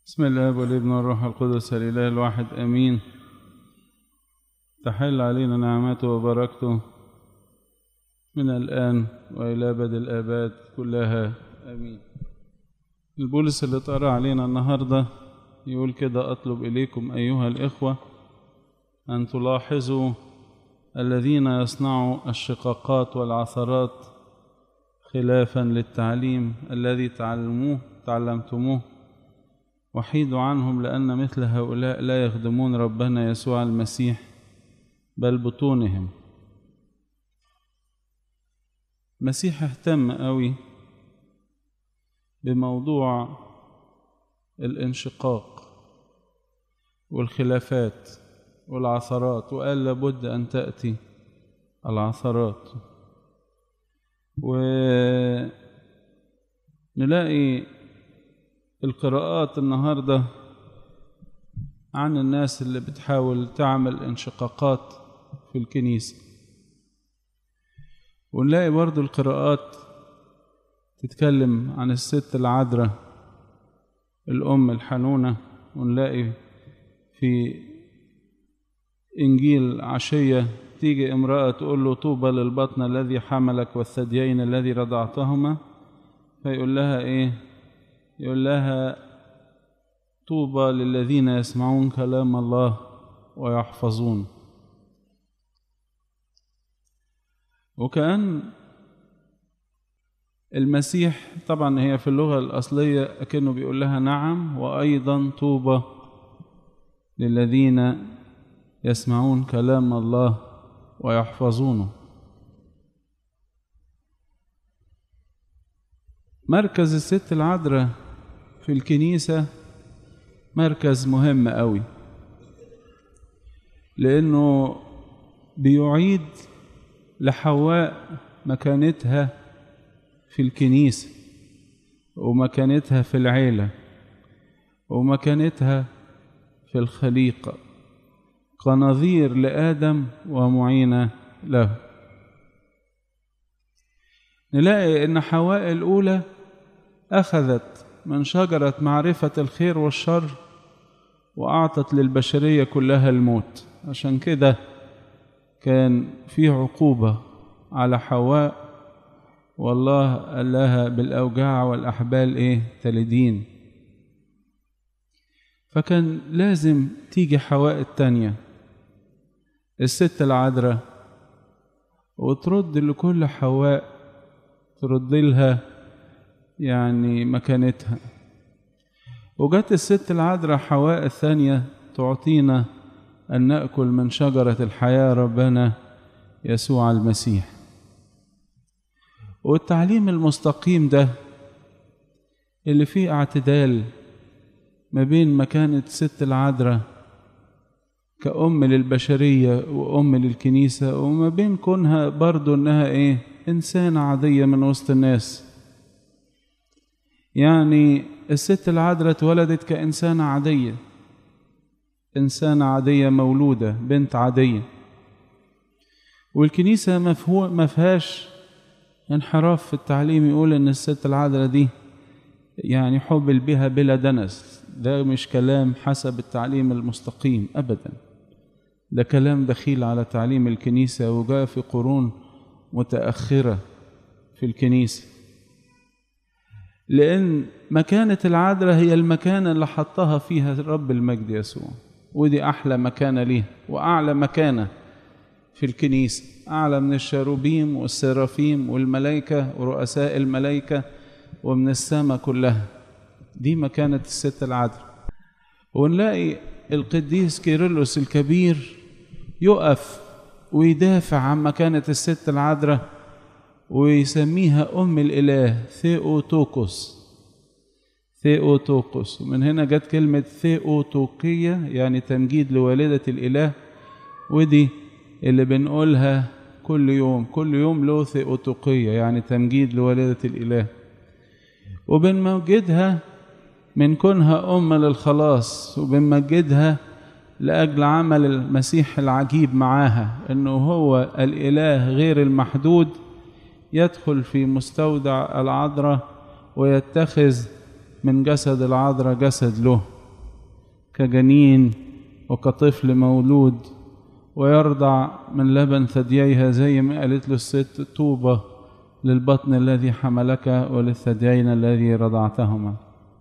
بسم الله والابن والروح القدس الإله الواحد أمين تحل علينا نعمته وبركته من الآن وإلى أبد الآباد كلها أمين البولس اللي اتقرأ علينا النهاردة يقول كده أطلب إليكم أيها الإخوة أن تلاحظوا الذين يصنعوا الشقاقات والعثرات خلافا للتعليم الذي تعلموه تعلمتموه وحيدوا عنهم لأن مثل هؤلاء لا يخدمون ربنا يسوع المسيح بل بطونهم المسيح اهتم قوي بموضوع الانشقاق والخلافات والعثرات وقال لابد أن تأتي العثرات ونلاقي القراءات النهاردة عن الناس اللي بتحاول تعمل انشقاقات في الكنيسة ونلاقي برضو القراءات تتكلم عن الست العذراء الأم الحنونة ونلاقي في إنجيل عشية تيجي امرأة تقول له طوبى للبطن الذي حملك والثديين الذي رضعتهما فيقول لها إيه يقول لها طوبى للذين يسمعون كلام الله ويحفظون وكأن المسيح طبعا هي في اللغة الأصلية أكنه بيقول لها نعم وأيضا طوبى للذين يسمعون كلام الله ويحفظونه مركز الست العذراء في الكنيسة مركز مهم قوي لأنه بيعيد لحواء مكانتها في الكنيسة ومكانتها في العيلة ومكانتها في الخليقة كنظير لآدم ومعينة له نلاقي إن حواء الأولى أخذت من شجرة معرفة الخير والشر وأعطت للبشرية كلها الموت عشان كده كان في عقوبة على حواء والله قال لها بالأوجاع والأحبال إيه تلدين فكان لازم تيجي حواء التانية الست العذراء وترد لكل حواء ترد لها يعني مكانتها وجت الست العذراء حواء الثانية تعطينا أن نأكل من شجرة الحياة ربنا يسوع المسيح والتعليم المستقيم ده اللي فيه اعتدال ما بين مكانة ست العذراء كأم للبشرية وأم للكنيسة وما بين كونها برضو إنها إيه إنسانة عادية من وسط الناس يعني الست العذراء اتولدت كإنسانة عادية إنسانة عادية مولودة بنت عادية والكنيسة مفهوم ما فيهاش انحراف في التعليم يقول إن الست العذراء دي يعني حبل بها بلا دنس ده مش كلام حسب التعليم المستقيم أبدا ده كلام دخيل على تعليم الكنيسة وجاء في قرون متأخرة في الكنيسة لأن مكانة العذراء هي المكانة اللي حطها فيها رب المجد يسوع ودي أحلى مكانة ليه وأعلى مكانة في الكنيسة أعلى من الشاروبيم والسرافيم والملائكة ورؤساء الملائكة ومن السماء كلها دي مكانة الست العذراء ونلاقي القديس كيرلس الكبير يقف ويدافع عن مكانة الست العذراء ويسميها أم الإله ثيوتوكوس ثيوتوكوس ومن هنا جت كلمة ثيوتوقية يعني تمجيد لوالدة الإله ودي اللي بنقولها كل يوم كل يوم له ثيوتوقية يعني تمجيد لوالدة الإله وبنمجدها من كونها أم للخلاص وبنمجدها لأجل عمل المسيح العجيب معاها إنه هو الإله غير المحدود يدخل في مستودع العذراء ويتخذ من جسد العذراء جسد له كجنين وكطفل مولود ويرضع من لبن ثدييها زي ما قالت له الست طوبى للبطن الذي حملك وللثديين الذي رضعتهما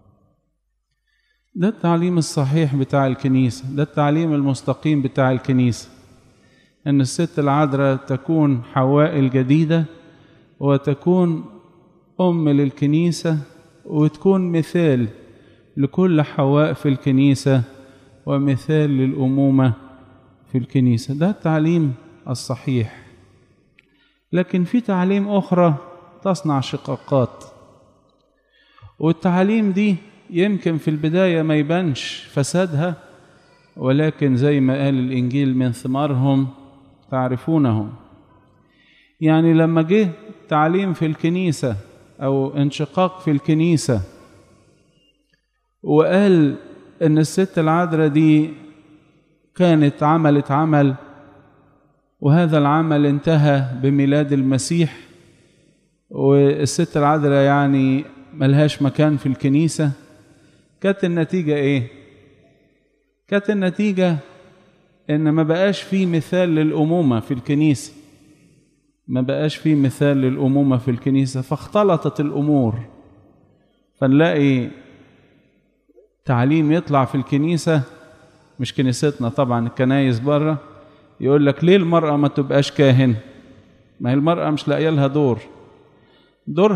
ده التعليم الصحيح بتاع الكنيسة ده التعليم المستقيم بتاع الكنيسة أن الست العذراء تكون حواء الجديدة وتكون أم للكنيسة وتكون مثال لكل حواء في الكنيسة ومثال للأمومة في الكنيسة ده التعليم الصحيح لكن في تعليم أخرى تصنع شقاقات والتعليم دي يمكن في البداية ما يبانش فسادها ولكن زي ما قال الإنجيل من ثمارهم تعرفونهم يعني لما جه تعليم في الكنيسة أو انشقاق في الكنيسة وقال إن الست العذراء دي كانت عملت عمل وهذا العمل انتهى بميلاد المسيح والست العذراء يعني ملهاش مكان في الكنيسة كانت النتيجة ايه؟ كانت النتيجة ان ما بقاش في مثال للأمومة في الكنيسة ما بقاش في مثال للأمومة في الكنيسة فاختلطت الأمور فنلاقي تعليم يطلع في الكنيسة مش كنيستنا طبعا الكنايس بره يقول لك ليه المرأة ما تبقاش كاهن ما هي المرأة مش لاقيه لها دور دورها